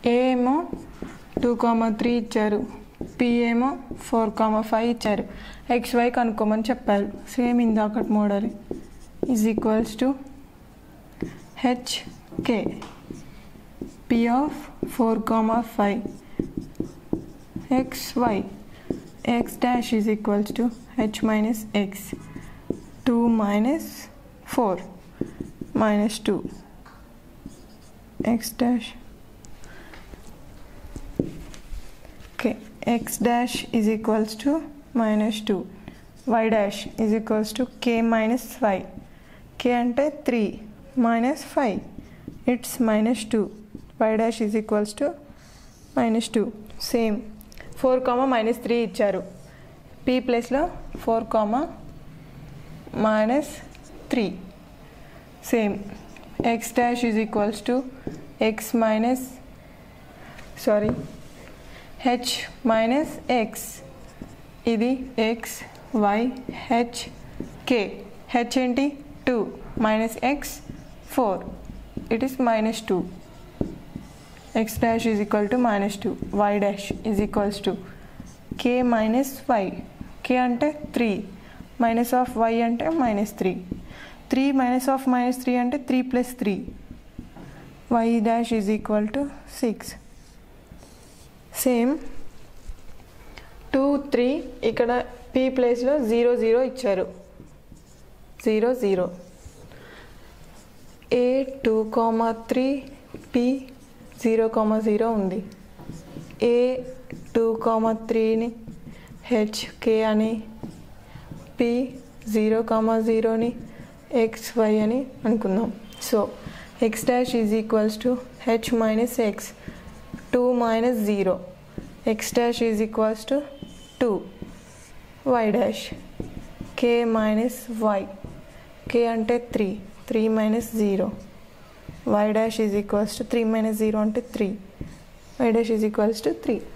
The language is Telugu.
ఏ ఏమో టూ కామా త్రీ ఇచ్చారు పి ఏమో ఫోర్ కామా ఫైవ్ ఇచ్చారు ఎక్స్ వై కనుక్కోమని చెప్పారు సేమ్ ఇందాకటి model is equals to H K P of four comma five X Y X dash is equals to H minus X two minus four minus two X dash okay x dash is equals to minus 2 y dash is equals to k minus 5 k అంటే 3 minus 5 it's minus 2 y dash is equals to minus 2 same four comma minus three ఇచ్చారు పీ ప్లేస్లో four comma minus three same X dash is equals to X minus sorry H minus X ఇది X Y H K H ఏంటి two minus X four it is minus two X dash is equal to minus two Y dash is equals to K minus Y K అంటే త్రీ మైనస్ ఆఫ్ వై అంటే minus three three minus of minus three అంటే three plus three Y dash is equal to six same two three ఇక్కడ పీ ప్లేస్లో జీరో జీరో ఇచ్చారు zero zero A two comma three P zero comma zero ఉంది ఏ టూ కామా త్రీని హెచ్ కే అని పి జీరో కామా జీరోని ఎక్స్ వై అని అనుకుందాం so X dash is equals to H minus X two minus zero X dash is equals to two Y dash K minus Y K అంటే three three minus zero Y dash is equals to three minus zero అంటే three Y dash is equals to three